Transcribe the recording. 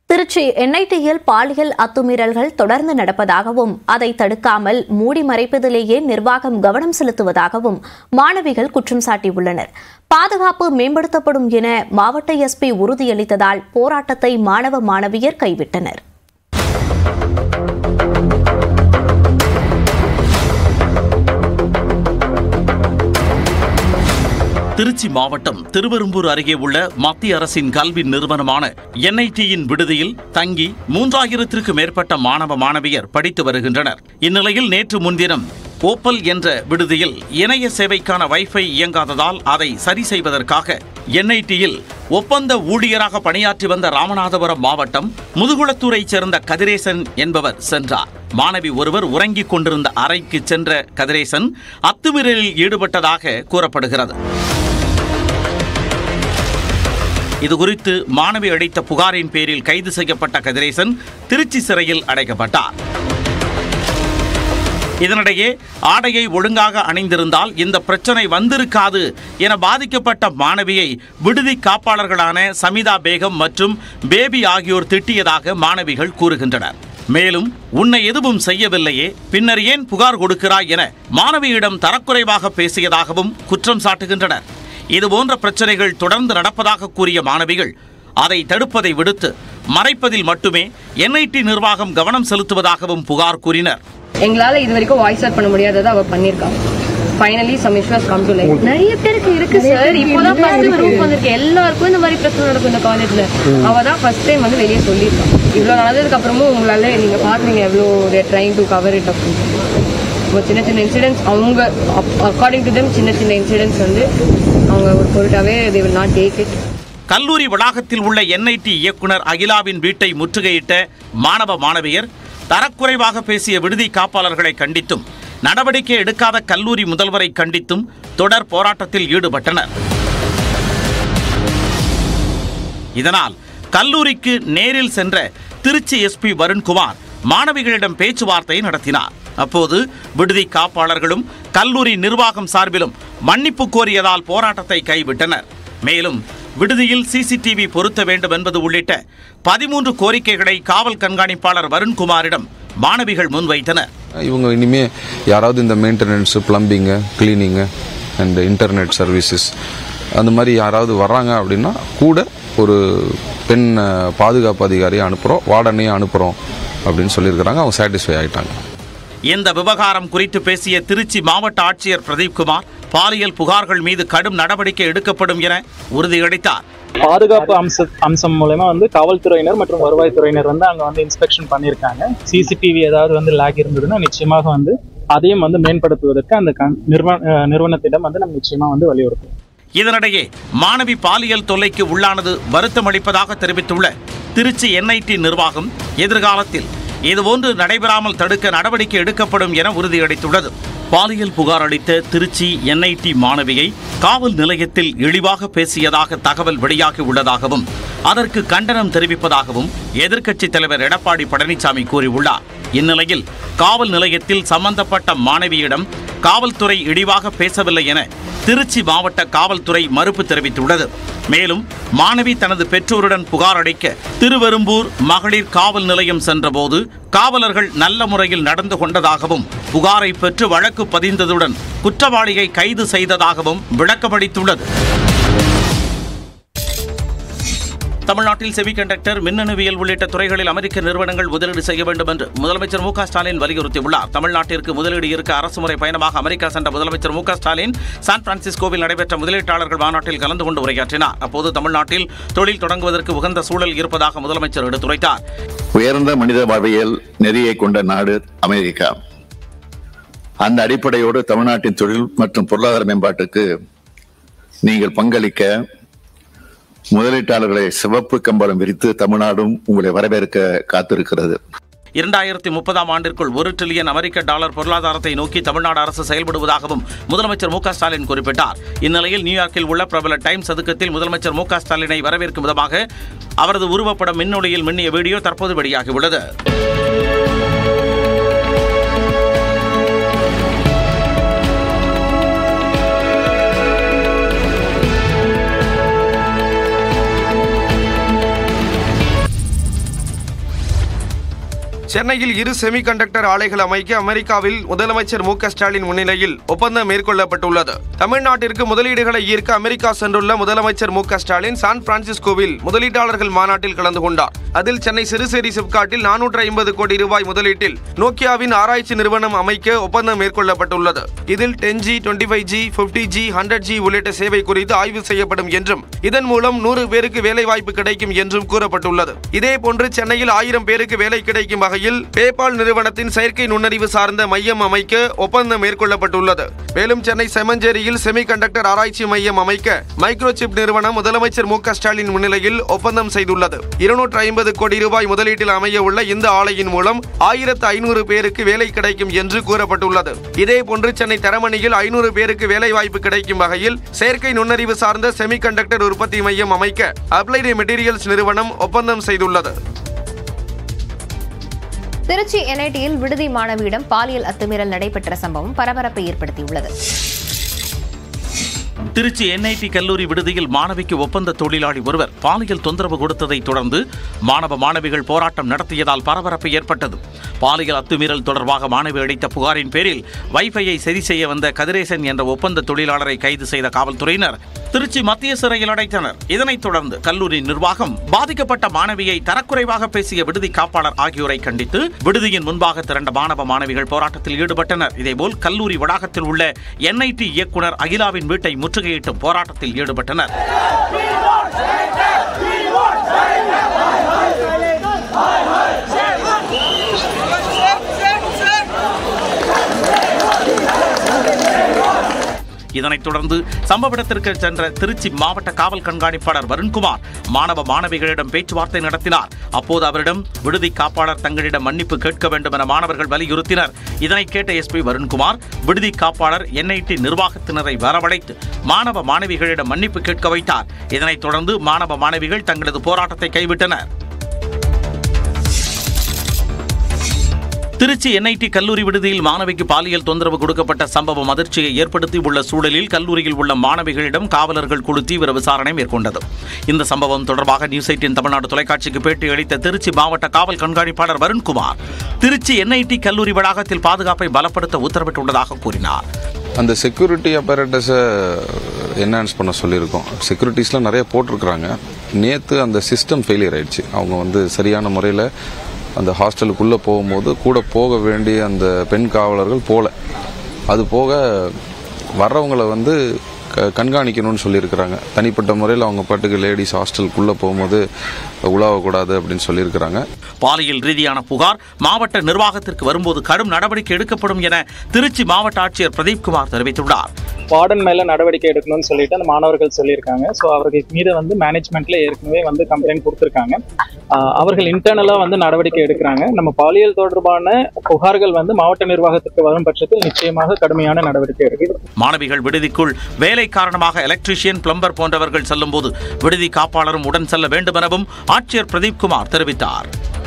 திருச்சி என்ஐடியில் பாலியல் அத்துமீறல்கள் தொடர்ந்து நடப்பதாகவும் அதை தடுக்காமல் மூடி மறைப்பதிலேயே நிர்வாகம் கவனம் செலுத்துவதாகவும் மாணவிகள் குற்றம் சாட்டியுள்ளனர் பாதுகாப்பு மேம்படுத்தப்படும் என மாவட்ட எஸ்பி உறுதியளித்ததால் போராட்டத்தை மாணவ மாணவியர் கைவிட்டனர் திருச்சி மாவட்டம் திருவெரும்பூர் அருகே உள்ள மத்திய அரசின் கல்வி நிறுவனமான என்ஐடியின் விடுதியில் தங்கி மூன்றாயிரத்திற்கு மேற்பட்ட மாணவ மாணவியர் படித்து வருகின்றனர் இந்நிலையில் நேற்று முன்தினம் ஓப்பல் என்ற விடுதியில் இணைய சேவைக்கான வைஃபை இயங்காததால் அதை சரி செய்வதற்காக என்ஐடியில் ஒப்பந்த ஊழியராக பணியாற்றி வந்த ராமநாதபுரம் மாவட்டம் முதுகுளத்தூரைச் சேர்ந்த கதிரேசன் என்பவர் சென்றார் மாணவி ஒருவர் உறங்கிக் கொண்டிருந்த அறைக்கு சென்ற கதிரேசன் அத்துமீறலில் ஈடுபட்டதாக கூறப்படுகிறது இதுகுறித்து மாணவி அளித்த புகாரின் பேரில் கைது செய்யப்பட்ட கதிரேசன் திருச்சி சிறையில் அடைக்கப்பட்டார் இதனிடையே ஆடையை ஒழுங்காக அணிந்திருந்தால் இந்த பிரச்சனை வந்திருக்காது என பாதிக்கப்பட்ட மாணவியை விடுதி காப்பாளர்களான சமிதா பேகம் மற்றும் பேபி ஆகியோர் திட்டியதாக மாணவிகள் கூறுகின்றனர் மேலும் உன்னை எதுவும் செய்யவில்லையே பின்னர் ஏன் புகார் கொடுக்கிறாய் என மாணவியிடம் தரக்குறைவாக பேசியதாகவும் குற்றம் சாட்டுகின்றனர் இதுபோன்ற பிரச்சனைகள் தொடர்ந்து நடப்பதாக கூறிய மாணவிகள் அதை தடுப்பதை விடுத்து மறைப்பதில் மட்டுமே என்ஐடி நிர்வாகம் கவனம் செலுத்துவதாகவும் புகார் கூறினர் எங்களால இது வரைக்கும் வாய்ஸ் அவுட் பண்ண முடியாததை அவ பண்ணிருக்கா finally some issues come to life நிறைய பேருக்கு இருக்கு சார் இப்போதான் ஃபர்ஸ்ட் ரூம் வந்திருக்கு எல்லாருக்கும் இந்த மாதிரி பிரச்சனை நடக்கும் இந்த காலேஜ்ல அவ தான் ஃபர்ஸ்ட் டைம் வந்து வெளியே சொல்லியிருக்கா இவ்வளவு நடந்ததுக்கு அப்புறமும் உங்களால நீங்க பாக்குறீங்க எவ்வளோ ட்ரைங் டு கவர் இட் அப்படின்னு இப்போ சின்ன சின்ன இன்சிடென்ட்ஸ் அவங்க அக்கார்டிங் டு தெம் சின்ன சின்ன இன்சிடென்ட்ஸ் வந்து அவங்க ஒரு பொருட்டாவே they will not take it கல்லூரி வளாகத்தில் உள்ள என்ஐடி இயக்குனர் அகிலாவின் வீட்டை முற்றுகையிட்ட மாணவ மாணவியர் தரக்குறைவாக பேசிய விடுதி காப்பாளர்களை கண்டித்தும் நடவடிக்கை எடுக்காத கல்லூரி முதல்வரை கண்டித்தும் தொடர் போராட்டத்தில் ஈடுபட்டனர் இதனால் கல்லூரிக்கு நேரில் சென்ற திருச்சி எஸ்பி வருண்குமார் மாணவிகளிடம் பேச்சுவார்த்தை நடத்தினார் அப்போது விடுதி காப்பாளர்களும் கல்லூரி நிர்வாகம் சார்பிலும் மன்னிப்பு கோரியதால் போராட்டத்தை கைவிட்டனர் மேலும் விடுதியில் சிசிடிவி பொருத்த வேண்டும் என்பது உள்ளிட்ட பதிமூன்று கோரிக்கைகளை காவல் கண்காணிப்பாளர் வருண்குமாரிடம் மாணவிகள் முன்வைத்தனர் இவங்க இனிமே யாராவது இந்த maintenance plumbing cleaning and internet services அந்த மாதிரி யாராவது வர்றாங்க அப்படின்னா கூட ஒரு பெண் அஹ், பாதுகாப்பு அதிகாரியை அனுப்புகிறோம் வார்டனையும் அனுப்புகிறோம் அப்படின்னு சொல்லியிருக்கிறாங்க அவங்க சாட்டிஸ்ஃபை ஆகிட்டாங்க இந்த விவகாரம் குறித்து பேசிய திருச்சி மாவட்ட ஆட்சியர் பிரதீப்குமார் பாலியல் புகார்கள் மீது கடும் நடவடிக்கை எடுக்கப்படும் என உறுதியளித்தார் பாதுகாப்பு அம்ச அம்சம் மூலயமா வந்து காவல்துறையினர் மற்றும் வருவாய்த்துறையினர் வந்து அங்க வந்து இன்ஸ்பெக்ஷன் பண்ணியிருக்காங்க சிசிடிவி ஏதாவது வந்து லேக் இருந்ததுன்னா நிச்சயமாக வந்து அதையும் வந்து மேம்படுத்துவதற்கு அந்த கண்- நிறுவ- அஹ் நிறுவனத்திடம் வந்து நம்ம நிச்சயமா வந்து வலியுறுத்துவோம் இதனிடையே மாணவி பாலியல் தொல்லைக்கு உள்ளானது வருத்தமளிப்பதாக தெரிவித்துள்ள திருச்சி என்ஐடி நிர்வாகம் எதிர்காலத்தில் இதுபோன்று நடைபெறாமல் தடுக்க நடவடிக்கை எடுக்கப்படும் என உறுதியளித்துள்ளது பாலியல் புகார் அளித்த திருச்சி என்ஐடி மாணவியை காவல் நிலையத்தில் இழிவாக பேசியதாக தகவல் வெளியாகி உள்ளதாகவும் அதற்கு கண்டனம் தெரிவிப்பதாகவும் எதிர்க்கட்சித் தலைவர் எடப்பாடி பழனிசாமி கூறியுள்ளார் இந்நிலையில் காவல் நிலையத்தில் சம்பந்தப்பட்ட மாணவியிடம் காவல்துறை இழிவாக பேசவில்லை என திருச்சி மாவட்ட காவல்துறை மறுப்பு தெரிவித்துள்ளது மேலும் மாணவி தனது பெற்றோருடன் புகார் அளிக்க திருவெரும்பூர் மகளிர் காவல் நிலையம் சென்றபோது காவலர்கள் நல்ல முறையில் நடந்து கொண்டதாகவும் புகாரை பெற்று வழக்கு பதிந்ததுடன் குற்றவாளியை கைது செய்ததாகவும் விளக்கமளித்துள்ளது தமிழ்நாட்டில் செமிகண்டக்டர் மின்னணுவியல் உள்ளிட்ட துறைகளில் அமெரிக்க நிறுவனங்கள் முதலீடு செய்ய வேண்டும் என்று முதலமைச்சர் மு க ஸ்டாலின் வலியுறுத்தியுள்ளார் தமிழ்நாட்டிற்கு முதலீடு இருக்க அரசு முறை பயணமாக அமெரிக்கா சென்ற முதலமைச்சர் மு க ஸ்டாலின் சான் பிரான்சிஸ்கோவில் நடைபெற்ற முதலீட்டாளர்கள் மாநாட்டில் கலந்து கொண்டு உரையாற்றினார் அப்போது தமிழ்நாட்டில் தொழில் தொடங்குவதற்கு உகந்த சூழல் இருப்பதாக முதலமைச்சர் எடுத்துரைத்தார் உயர்ந்த மனித வாழ்வியல் நெறியை கொண்ட நாடு அமெரிக்கா அந்த அடிப்படையோடு தமிழ்நாட்டின் தொழில் மற்றும் பொருளாதார மேம்பாட்டுக்கு நீங்கள் பங்களிக்க முதலீட்டாளர்களை சிவப்பு கம்பளம் விரித்து தமிழ்நாடும் உங்களை வரவேற்க காத்திருக்கிறது இரண்டாயிரத்தி முப்பதாம் ஆண்டிற்குள் ஒரு டிரில்லியன் அமெரிக்க டாலர் பொருளாதாரத்தை நோக்கி தமிழ்நாடு அரசு செயல்படுவதாகவும் முதலமைச்சர் மு க ஸ்டாலின் குறிப்பிட்டார் இந்நிலையில் நியூயார்க்கில் உள்ள பிரபல டைம்ஸ் சதுக்கத்தில் முதலமைச்சர் மு க ஸ்டாலினை வரவேற்கும் விதமாக அவரது உருவப்படம் மின்னொளியில் மின்னிய வீடியோ தற்போது வெளியாகியுள்ளது சென்னையில் இரு செமிகண்டக்டர் ஆலைகள் அமைக்க அமெரிக்காவில் முதலமைச்சர் மு க ஸ்டாலின் முன்னிலையில் ஒப்பந்தம் மேற்கொள்ளப்பட்டுள்ளது தமிழ்நாட்டிற்கு முதலீடுகளை ஈர்க்க அமெரிக்கா சென்றுள்ள முதலமைச்சர் மு க ஸ்டாலின் சான் பிரான்சிஸ்கோவில் முதலீட்டாளர்கள் மாநாட்டில் கலந்து கொண்டார் அதில் சென்னை சிறுசேரி சிப்காட்டில் நானூற்று ஐம்பது கோடி ரூபாய் முதலீட்டில் நோக்கியாவின் ஆராய்ச்சி நிறுவனம் அமைக்க ஒப்பந்தம் மேற்கொள்ளப்பட்டுள்ளது இதில் ten G twenty five G fifty G hundred G உள்ளிட்ட சேவை குறித்து ஆய்வு செய்யப்படும் என்றும் இதன் மூலம் நூறு பேருக்கு வேலைவாய்ப்பு கிடைக்கும் என்றும் கூறப்பட்டுள்ளது இதேபோன்று சென்னையில் ஆயிரம் பேருக்கு வேலை கிடைக்கும் வகையில் பேபால் நிறுவனத்தின் செயற்கை நுண்ணறிவு சார்ந்த மையம் அமைக்க ஒப்பந்தம் மேற்கொள்ளப்பட்டுள்ளது மேலும் சென்னை செமஞ்சேரியில் செமிகண்டக்டர் ஆராய்ச்சி மையம் அமைக்க மைக்ரோசிப் நிறுவனம் முதலமைச்சர் மு க ஸ்டாலின் முன்னிலையில் ஒப்பந்தம் செய்துள்ளது இருநூற்று ஐம்பது கோடி ரூபாய் முதலீட்டில் அமைய உள்ள இந்த ஆலையின் மூலம் ஆயிரத்து ஐநூறு பேருக்கு வேலை கிடைக்கும் என்று கூறப்பட்டுள்ளது இதேபோன்று சென்னை தரமணியில் ஐநூறு பேருக்கு வேலை வாய்ப்பு கிடைக்கும் வகையில் செயற்கை நுண்ணறிவு சார்ந்த செமிகண்டக்டர் உற்பத்தி மையம் அமைக்க அப்ளைடு மெட்டீரியல்ஸ் நிறுவனம் ஒப்பந்தம் செய்துள்ளது திருச்சி என்ஐடியில் விடுதி மாணவியிடம் பாலியல் அத்துமீறல் நடைபெற்ற சம்பவம் பரபரப்பை ஏற்படுத்தியுள்ளது திருச்சி என்ஐடி கல்லூரி விடுதியில் மாணவிக்கு ஒப்பந்த தொழிலாளி ஒருவர் பாலியல் தொந்தரவு கொடுத்ததை தொடர்ந்து மாணவ மாணவிகள் போராட்டம் நடத்தியதால் பரபரப்பு ஏற்பட்டது பாலியல் அத்துமீறல் தொடர்பாக மாணவி அளித்த புகாரின் பேரில் வைஃபையை சரி செய்ய வந்த கதிரேசன் என்ற ஒப்பந்த தொழிலாளரை கைது செய்த காவல்துறையினர் திருச்சி மத்திய சிறையில் அடைத்தனர் இதனைத் தொடர்ந்து கல்லூரி நிர்வாகம் பாதிக்கப்பட்ட மாணவியை தரக்குறைவாக பேசிய விடுதி காப்பாளர் ஆகியோரை கண்டித்து விடுதியின் முன்பாக திரண்ட மாணவ மாணவிகள் போராட்டத்தில் ஈடுபட்டனர் இதேபோல் கல்லூரி வளாகத்தில் உள்ள என்ஐடி இயக்குனர் அகிலாவின் வீட்டை முற்றுகையிட்டு போராட்டத்தில் ஈடுபட்டனர் இதனைத் தொடர்ந்து சம்பவ இடத்திற்கு சென்ற திருச்சி மாவட்ட காவல் கண்காணிப்பாளர் வருண்குமார் மாணவ மாணவிகளிடம் பேச்சுவார்த்தை நடத்தினார் அப்போது அவரிடம் விடுதி காப்பாளர் தங்களிடம் மன்னிப்பு கேட்க வேண்டும் என மாணவர்கள் வலியுறுத்தினர் இதனை கேட்ட எஸ்பி வருண்குமார் விடுதி காப்பாளர் என்ஐடி நிர்வாகத்தினரை வரவழைத்து மாணவ மாணவிகளிடம் மன்னிப்பு கேட்க வைத்தார் இதனைத் தொடர்ந்து மாணவ மாணவிகள் தங்களது போராட்டத்தை கைவிட்டனர் திருச்சி என்ஐடி கல்லூரி விடுதியில் மாணவிக்கு பாலியல் தொந்தரவு கொடுக்கப்பட்ட சம்பவம் அதிர்ச்சியை ஏற்படுத்தி உள்ள சூழலில் கல்லூரியில் உள்ள மாணவிகளிடம் காவலர்கள் குழு தீவிர விசாரணை மேற்கொண்டது இந்த சம்பவம் தொடர்பாக நியூஸ் எயிட்டின் தமிழ்நாடு தொலைக்காட்சிக்கு பேட்டி அளித்த திருச்சி மாவட்ட காவல் கண்காணிப்பாளர் வருண்குமார் திருச்சி என்ஐடி கல்லூரி வளாகத்தில் பாதுகாப்பை பலப்படுத்த உத்தரவிட்டுள்ளதாக கூறினார் அந்த செக்யூரிட்டி அப்பரேட்டஸை என்ஹான்ஸ் பண்ண சொல்லியிருக்கோம் செக்யூரிட்டிஸ்லாம் நிறைய போட்டிருக்கிறாங்க நேற்று அந்த சிஸ்டம் ஃபெயிலியர் ஆயிடுச்சு அவங்க வந்து சரியான முறையில் அந்த ஹாஸ்டலுக்குள்ளே போகும்போது கூட போக வேண்டிய அந்த பெண் காவலர்கள் போகல அது போக வர்றவங்களை வந்து க- கண்காணிக்கணும்னு சொல்லியிருக்கிறாங்க தனிப்பட்ட முறையில் அவங்க பாட்டுக்கு லேடிஸ் ஹாஸ்டலுக்குள்ளே போகும்போது உலாவக்கூடாது அப்படின்னு சொல்லியிருக்கிறாங்க பாலியல் ரீதியான புகார் மாவட்ட நிர்வாகத்திற்கு வரும்போது கடும் நடவடிக்கை எடுக்கப்படும் என திருச்சி மாவட்ட ஆட்சியர் பிரதீப்குமார் தெரிவித்துள்ளார் வார்டன் மேல நடவடிக்கை எடுக்கணும்னு சொல்லிட்டு அந்த மாணவர்கள் சொல்லியிருக்காங்க ஸோ அவர்கள் மீது வந்து மேனேஜ்மெண்ட்ல ஏற்கனவே வந்து கம்ப்ளைண்ட் கொடுத்துருக்காங்க ஆஹ் அவர்கள் இன்டர்னலா வந்து நடவடிக்கை எடுக்கிறாங்க நம்ம பாலியல் தொடர்பான புகார்கள் வந்து மாவட்ட நிர்வாகத்திற்கு வரும் பட்சத்தில் நிச்சயமாக கடுமையான நடவடிக்கை எடுக்கும் மாணவிகள் விடுதிக்குள் வேலை காரணமாக எலக்ட்ரீஷியன் பிளம்பர் போன்றவர்கள் செல்லும்போது விடுதி காப்பாளரும் உடன் செல்ல வேண்டும் எனவும் ஆட்சியர் பிரதீப்குமார் தெரிவித்தார்